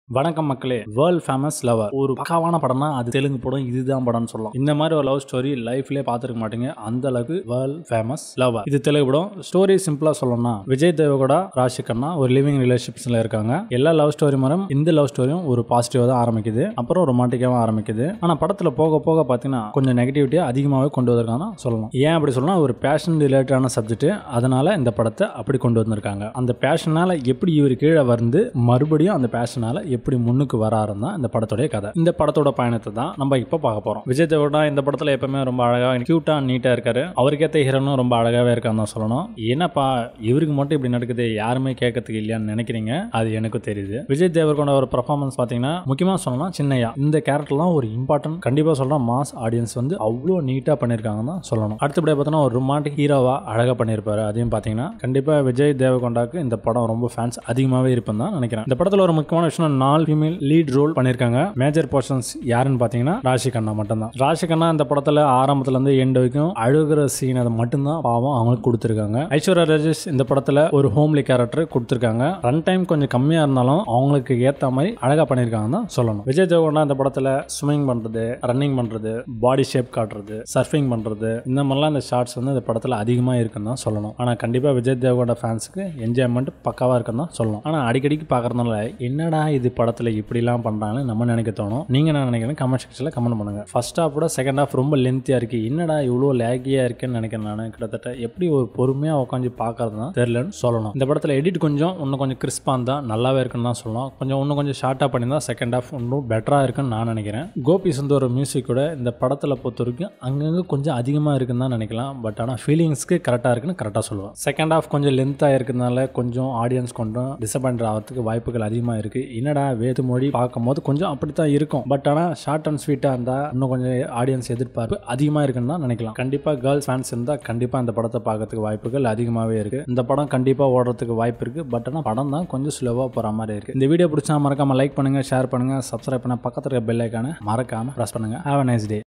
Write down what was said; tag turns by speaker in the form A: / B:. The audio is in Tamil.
A: வணக்கம் மக்களே வேர்ல்ட் ஃபேமஸ் லவர் ஒரு பக்காவான படம்னா அது தெலுங்கு படம் இதுதான் படம்னு சொல்லலாம் இந்த மாதிரி ஒரு லவ் ஸ்டோரி லைஃப்லேயே பார்த்துருக்க மாட்டீங்க அந்த அளவுக்கு வேர்ல்ட் ஃபேமஸ் லவர் இது தெலுங்கு படம் ஸ்டோரி சிம்பிளா சொல்லணும்னா விஜய் தேவகோடா ராஷி கண்ணா ஒரு லிவிங் ரிலேஷன்ஷிப்ஸ்ல இருக்காங்க எல்லா லவ் ஸ்டோரி மரம் இந்த லவ் ஸ்டோரியும் ஒரு பாசிட்டிவா தான் ஆரம்பிக்குது அப்புறம் ரொமான்டிக்காவும் ஆரம்பிக்குது ஆனா படத்துல போக போக பார்த்தீங்கன்னா கொஞ்சம் நெகட்டிவிட்டியா அதிகமாகவே கொண்டு வந்திருக்காங்க சொல்லலாம் ஏன் அப்படி சொல்லலாம் ஒரு பேஷன் ரிலேட்டடான சப்ஜெக்ட் அதனால இந்த படத்தை அப்படி கொண்டு வந்திருக்காங்க அந்த பேஷனால எப்படி இவர் கீழே வந்து மறுபடியும் அந்த பேஷனால எப்படி முன்னுக்கு வராருன்னு தான் இந்த படத்துடைய கதை இந்த படத்தோட பயணத்தை தான் நம்ம இப்போ பார்க்க போறோம் விஜய் தேவடா இந்த படத்துல எப்பவுமே ரொம்ப அழகா கியூட்டா நீட்டா இருக்காரு அவருக்கேத்த ஹீரோனும் ரொம்ப அழகாவே இருக்கான்னு தான் சொல்லணும் என்னப்பா இவருக்கு மட்டும் இப்படி நடக்குது யாருமே கேட்கறதுக்கு இல்லையான்னு நினைக்கிறீங்க அது எனக்கு தெரியுது விஜய் தேவர்கோட ஒரு பர்ஃபார்மன்ஸ் பாத்தீங்கன்னா முக்கியமா சொல்லலாம் சின்னையா இந்த கேரக்டர்லாம் ஒரு இம்பார்ட்டன்ட் கண்டிப்பா சொல்றேன் மாஸ் ஆடியன்ஸ் வந்து அவ்வளோ நீட்டா பண்ணியிருக்காங்கன்னு தான் சொல்லணும் அடுத்தபடியாக பார்த்தோன்னா ஒரு ரொமான்டிக் ஹீரோவா அழகா பண்ணியிருப்பாரு அதையும் பார்த்தீங்கன்னா கண்டிப்பா விஜய் தேவகொண்டாக்கு இந்த படம் ரொம்ப ஃபேன்ஸ் அதிகமாகவே இருப்பேன்னு தான் நினைக்கிறேன் இந்த படத்தில் ஒரு முக்கியமான விஷயம் நாலு ஃபீமேல் லீட் ரோல் பண்ணியிருக்காங்க மேஜர் போர்ஷன்ஸ் யாருன்னு பார்த்தீங்கன்னா ராஷி கண்ணா மட்டும்தான் ராஷி கண்ணா இந்த படத்தில் ஆரம்பத்துல இருந்து எண்ட் வரைக்கும் அழுகிற சீன் அதை மட்டும்தான் பாவம் அவங்களுக்கு கொடுத்துருக்காங்க ஐஸ்வர்யா ராஜேஷ் இந்த படத்தில் ஒரு ஹோம்லி கேரக்டர் கொடுத்துருக்காங்க ரன் டைம் கொஞ்சம் கம்மியாக இருந்தாலும் அவங்களுக்கு ஏற்ற மாதிரி அழகாக பண்ணியிருக்காங்க தான் சொல்லணும் விஜய் தேவகொண்டா இந்த படத்தில் ஸ்விமிங் பண்ணுறது ரன்னிங் பண்ணுறது பாடி ஷேப் காட்டுறது சர்ஃபிங் பண்ணுறது இந்த மாதிரிலாம் இந்த ஷார்ட்ஸ் வந்து இந்த படத்தில் அதிகமாக இருக்குன்னு தான் சொல்லணும் ஆனால் கண்டிப்பாக விஜய் தேவகோட ஃபேன்ஸுக்கு என்ஜாய்மெண்ட் பக்காவாக இருக்குன்னு தான் சொல்லணும் ஆனால் அடிக்கடிக்கு பார்க்கறதுனால என்னடா இது படத்தில் இப்படிலாம் பண்ணுறாங்கன்னு நம்ம நினைக்க தோணும் நீங்கள் என்ன நினைக்கிறேன் கமெண்ட் செக்ஷனில் கமெண்ட் பண்ணுங்கள் ஃபர்ஸ்ட் ஹாஃப் கூட செகண்ட் ஹாஃப் ரொம்ப லென்த்தியாக இருக்குது என்னடா இவ்வளோ லேகியாக இருக்கேன்னு நினைக்கிறேன் நான் கிட்டத்தட்ட எப்படி ஒரு பொறுமையாக உட்காந்து பார்க்கறது தான் தெரிலன்னு சொல்லணும் இந்த படத்தில் எடிட் கொஞ்சம் இன்னும் கொஞ்சம் கிறிஸ்பாக இருந்தால் நல்லாவே இருக்குன்னு தான் சொல்லலாம் கொஞ்சம் இன்னும் கொஞ்சம் ஷார்ட்டாக பண்ணியிருந்தா செகண்ட் ஹாஃப் இன்னும் பெட்டராக இருக்குன்னு நான் நினைக்கிறேன் கோபி சுந்தர் மியூசிக் கூட இந்த படத்தில் பொறுத்த வரைக்கும் அங்கங்கே கொஞ்சம் அதிகமாக இருக்குன்னு தான் நினைக்கலாம் பட் ஆனால் ஃபீலிங்ஸ்க்கு கரெக்டாக இருக்குன்னு கரெக்டாக சொல்லுவேன் செகண்ட் ஹாஃப் கொஞ்சம் லென்த்தாக இருக்கிறதுனால கொஞ்சம் ஆடியன்ஸ் கொஞ்சம் டிசப்பாயிண்ட் ஆகிறதுக்கு வாய்ப்புகள் அதிகமாக இருக்குது என்னடா வேது மொழி பார்க்கும்போது கொஞ்சம் அப்படி தான் இருக்கும் பட் ஆனால் ஷார்ட் அண்ட் ஸ்வீட்டாக இருந்தால் இன்னும் கொஞ்சம் ஆடியன்ஸ் எதிர்பார்ப்பு அதிகமாக இருக்குன்னு தான் நினைக்கலாம் கண்டிப்பாக கேர்ள்ஸ் ஃபேன்ஸ் இருந்தால் கண்டிப்பாக இந்த படத்தை பார்க்கறதுக்கு வாய்ப்புகள் அதிகமாகவே இருக்குது இந்த படம் கண்டிப்பாக ஓடுறதுக்கு வாய்ப்பு இருக்குது பட் ஆனால் படம் தான் கொஞ்சம் ஸ்லோவாக போகிற மாதிரி இருக்குது இந்த வீடியோ பிடிச்சா மறக்காமல் லைக் பண்ணுங்கள் ஷேர் பண்ணுங்கள் சப்ஸ்கிரைப் பண்ண பக்கத்தில் இருக்க பெல் ஐக்கான மறக்காமல் ப்ரெஸ் பண்ணுங்கள் ஹாவ் அ நைஸ் டே